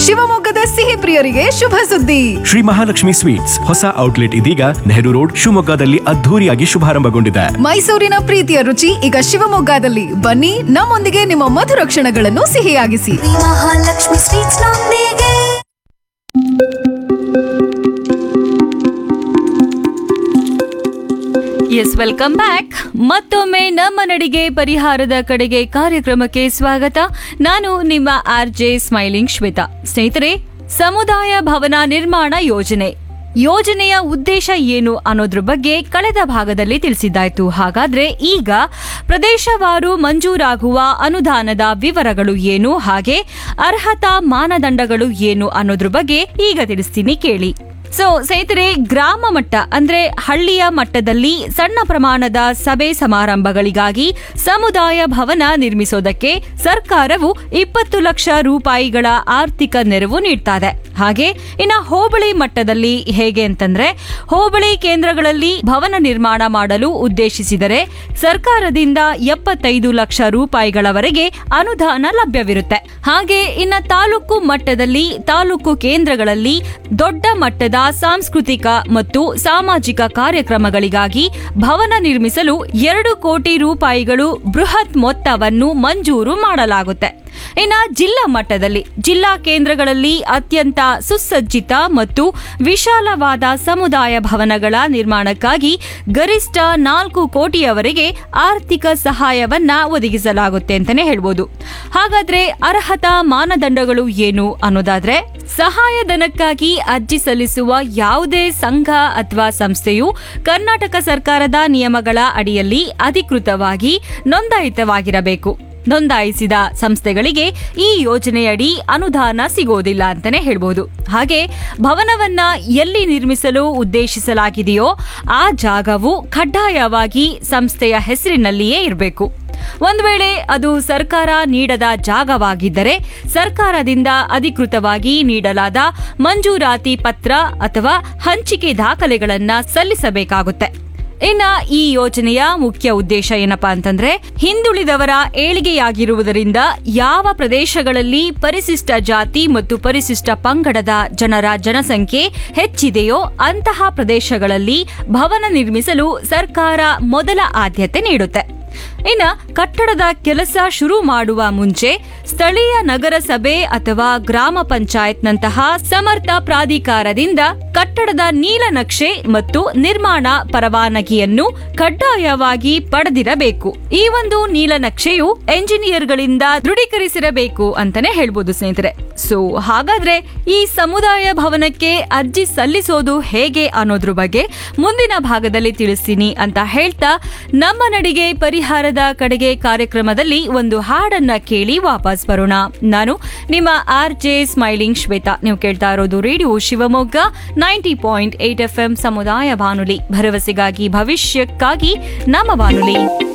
ಶಿವಮೊಗ್ಗದ ಸಿಹಿ ಪ್ರಿಯರಿಗೆ ಶುಭ ಸುದ್ದಿ ಶ್ರೀ ಮಹಾಲಕ್ಷ್ಮಿ ಸ್ವೀಟ್ಸ್ ಹೊಸ ಔಟ್ಲೆಟ್ ಇದೀಗ ನೆಹರು ರೋಡ್ ಶಿವಮೊಗ್ಗದಲ್ಲಿ ಅದ್ಧೂರಿಯಾಗಿ ಶುಭಾರಂಭಗೊಂಡಿದೆ ಮೈಸೂರಿನ ಪ್ರೀತಿಯ ರುಚಿ ಈಗ ಶಿವಮೊಗ್ಗದಲ್ಲಿ ಬನ್ನಿ ನಮ್ಮೊಂದಿಗೆ ನಿಮ್ಮ ಮಧುರ ಕ್ಷಣಗಳನ್ನು ಸಿಹಿಯಾಗಿಸಿ ಮಹಾಲಕ್ಷ್ಮಿ ಸ್ವೀಟ್ಸ್ ನೊಂದಿಗೆ ಎಸ್ ವೆಲ್ಕಮ್ ಬ್ಯಾಕ್ ಮತ್ತೊಮ್ಮೆ ನಮ್ಮ ನಡಿಗೆ ಪರಿಹಾರದ ಕಡೆಗೆ ಕಾರ್ಯಕ್ರಮಕ್ಕೆ ಸ್ವಾಗತ ನಾನು ನಿಮ್ಮ ಆರ್ ಜೆ ಸ್ಮೈಲಿಂಗ್ ಶ್ವೇತಾ ಸ್ನೇಹಿತರೆ ಸಮುದಾಯ ಭವನ ನಿರ್ಮಾಣ ಯೋಜನೆ ಯೋಜನೆಯ ಉದ್ದೇಶ ಏನು ಅನ್ನೋದ್ರ ಬಗ್ಗೆ ಕಳೆದ ಭಾಗದಲ್ಲಿ ತಿಳಿಸಿದ್ದಾಯ್ತು ಹಾಗಾದ್ರೆ ಈಗ ಪ್ರದೇಶವಾರು ಮಂಜೂರಾಗುವ ಅನುದಾನದ ವಿವರಗಳು ಏನು ಹಾಗೆ ಅರ್ಹತಾ ಮಾನದಂಡಗಳು ಏನು ಅನ್ನೋದ್ರ ಬಗ್ಗೆ ಈಗ ತಿಳಿಸ್ತೀನಿ ಕೇಳಿ ಸೊ ಸ್ನೇಹಿತರೆ ಗ್ರಾಮ ಮಟ್ಟ ಅಂದ್ರೆ ಹಳ್ಳಿಯ ಮಟ್ಟದಲ್ಲಿ ಸಣ್ಣ ಪ್ರಮಾಣದ ಸಭೆ ಸಮಾರಂಭಗಳಿಗಾಗಿ ಸಮುದಾಯ ಭವನ ನಿರ್ಮಿಸೋದಕ್ಕೆ ಸರ್ಕಾರವು ಇಪ್ಪತ್ತು ಲಕ್ಷ ರೂಪಾಯಿಗಳ ಆರ್ಥಿಕ ನೆರವು ನೀಡ್ತಾ ಇದೆ ಹಾಗೆ ಇನ್ನ ಹೋಬಳಿ ಮಟ್ಟದಲ್ಲಿ ಹೇಗೆ ಅಂತಂದ್ರೆ ಹೋಬಳಿ ಕೇಂದ್ರಗಳಲ್ಲಿ ಭವನ ನಿರ್ಮಾಣ ಮಾಡಲು ಉದ್ದೇಶಿಸಿದರೆ ಸರ್ಕಾರದಿಂದ ಎಪ್ಪತ್ತೈದು ಲಕ್ಷ ರೂಪಾಯಿಗಳವರೆಗೆ ಅನುದಾನ ಲಭ್ಯವಿರುತ್ತೆ ಹಾಗೆ ಇನ್ನ ತಾಲೂಕು ಮಟ್ಟದಲ್ಲಿ ತಾಲೂಕು ಕೇಂದ್ರಗಳಲ್ಲಿ ದೊಡ್ಡ ಮಟ್ಟದ ಸಾಂಸ್ಕೃತಿಕ ಮತ್ತು ಸಾಮಾಜಿಕ ಕಾರ್ಯಕ್ರಮಗಳಿಗಾಗಿ ಭವನ ನಿರ್ಮಿಸಲು ಎರಡು ಕೋಟಿ ರೂಪಾಯಿಗಳು ಬೃಹತ್ ಮೊತ್ತವನ್ನು ಮಂಜೂರು ಮಾಡಲಾಗುತ್ತೆ ಇನ್ನ ಜಿಲ್ಲಾ ಮಟ್ಟದಲ್ಲಿ ಜಿಲ್ಲಾ ಕೇಂದ್ರಗಳಲ್ಲಿ ಅತ್ಯಂತ ಸುಸಜ್ಜಿತ ಮತ್ತು ವಿಶಾಲವಾದ ಸಮುದಾಯ ಭವನಗಳ ನಿರ್ಮಾಣಕ್ಕಾಗಿ ಗರಿಷ್ಠ ನಾಲ್ಕು ಕೋಟಿಯವರೆಗೆ ಆರ್ಥಿಕ ಸಹಾಯವನ್ನ ಒದಗಿಸಲಾಗುತ್ತೆ ಅಂತಾನೆ ಹೇಳ್ಬೋದು ಹಾಗಾದ್ರೆ ಅರ್ಹತಾ ಮಾನದಂಡಗಳು ಏನು ಅನ್ನೋದಾದ್ರೆ ಸಹಾಯಧನಕ್ಕಾಗಿ ಅರ್ಜಿ ಸಲ್ಲಿಸುವ ಯಾವುದೇ ಸಂಘ ಅಥವಾ ಸಂಸ್ಥೆಯು ಕರ್ನಾಟಕ ಸರ್ಕಾರದ ನಿಯಮಗಳ ಅಡಿಯಲ್ಲಿ ಅಧಿಕೃತವಾಗಿ ನೋಂದಾಯಿತವಾಗಿರಬೇಕು ನೋಂದಾಯಿಸಿದ ಸಂಸ್ಥೆಗಳಿಗೆ ಈ ಯೋಜನೆಯಡಿ ಅನುದಾನ ಸಿಗೋದಿಲ್ಲ ಅಂತಾನೆ ಹೇಳ್ಬೋದು ಹಾಗೆ ಭವನವನ್ನ ಎಲ್ಲಿ ನಿರ್ಮಿಸಲು ಉದ್ದೇಶಿಸಲಾಗಿದೆಯೋ ಆ ಜಾಗವು ಕಡ್ಡಾಯವಾಗಿ ಸಂಸ್ಥೆಯ ಹೆಸರಿನಲ್ಲಿಯೇ ಇರಬೇಕು ಒಂದು ವೇಳೆ ಅದು ಸರ್ಕಾರ ನೀಡದ ಜಾಗವಾಗಿದ್ದರೆ ಸರ್ಕಾರದಿಂದ ಅಧಿಕೃತವಾಗಿ ನೀಡಲಾದ ಮಂಜೂರಾತಿ ಪತ್ರ ಅಥವಾ ಹಂಚಿಕೆ ದಾಖಲೆಗಳನ್ನ ಸಲ್ಲಿಸಬೇಕಾಗುತ್ತೆ ಇನ್ನ ಈ ಯೋಜನೆಯ ಮುಖ್ಯ ಉದ್ದೇಶ ಏನಪ್ಪಾ ಅಂತಂದ್ರೆ ಹಿಂದುಳಿದವರ ಏಳಿಗೆಯಾಗಿರುವುದರಿಂದ ಯಾವ ಪ್ರದೇಶಗಳಲ್ಲಿ ಪರಿಶಿಷ್ಟ ಜಾತಿ ಮತ್ತು ಪರಿಶಿಷ್ಟ ಪಂಗಡದ ಜನರ ಜನಸಂಖ್ಯೆ ಹೆಚ್ಚಿದೆಯೋ ಅಂತಹ ಪ್ರದೇಶಗಳಲ್ಲಿ ಭವನ ನಿರ್ಮಿಸಲು ಸರ್ಕಾರ ಮೊದಲ ಆದ್ಯತೆ ನೀಡುತ್ತೆ ಇನ್ನ ಕಟ್ಟಡದ ಕೆಲಸ ಶುರು ಮಾಡುವ ಮುಂಚೆ ಸ್ಥಳೀಯ ನಗರಸಭೆ ಅಥವಾ ಗ್ರಾಮ ಪಂಚಾಯತ್ನಂತಹ ಸಮರ್ಥ ಪ್ರಾಧಿಕಾರದಿಂದ ಕಟ್ಟಡದ ನೀಲನಕ್ಷೆ ಮತ್ತು ನಿರ್ಮಾಣ ಪರವಾನಗಿಯನ್ನು ಕಡ್ಡಾಯವಾಗಿ ಪಡೆದಿರಬೇಕು ಈ ಒಂದು ನೀಲನಕ್ಷೆಯು ಎಂಜಿನಿಯರ್ಗಳಿಂದ ದೃಢೀಕರಿಸಿರಬೇಕು ಅಂತಾನೆ ಹೇಳ್ಬೋದು ಸ್ನೇಹಿತರೆ ಸೊ ಹಾಗಾದ್ರೆ ಈ ಸಮುದಾಯ ಭವನಕ್ಕೆ ಅರ್ಜಿ ಸಲ್ಲಿಸೋದು ಹೇಗೆ ಅನ್ನೋದ್ರ ಬಗ್ಗೆ ಮುಂದಿನ ಭಾಗದಲ್ಲಿ ತಿಳಿಸ್ತೀನಿ ಅಂತ ಹೇಳ್ತಾ ನಮ್ಮ ನಡಿಗೆ ಪರಿಹಾರದ ಕಡೆಗೆ ಕಾರ್ಯಕ್ರಮದಲ್ಲಿ ಒಂದು ಹಾಡನ್ನ ಕೇಳಿ ವಾಪಸ್ ಬರೋಣ ನಾನು ನಿಮ್ಮ ಆರ್ ಜೆ ಸ್ಮೈಲಿಂಗ್ ಶ್ವೇತಾ ನೀವು ಕೇಳ್ತಾ ಇರೋದು radio Shivamogga ninety point eight F M ಸಮುದಾಯ ಬಾನುಲಿ ಭರವಸೆಗಾಗಿ ಭವಿಷ್ಯಕ್ಕಾಗಿ ನಮ್ಮ ಬಾನುಲಿ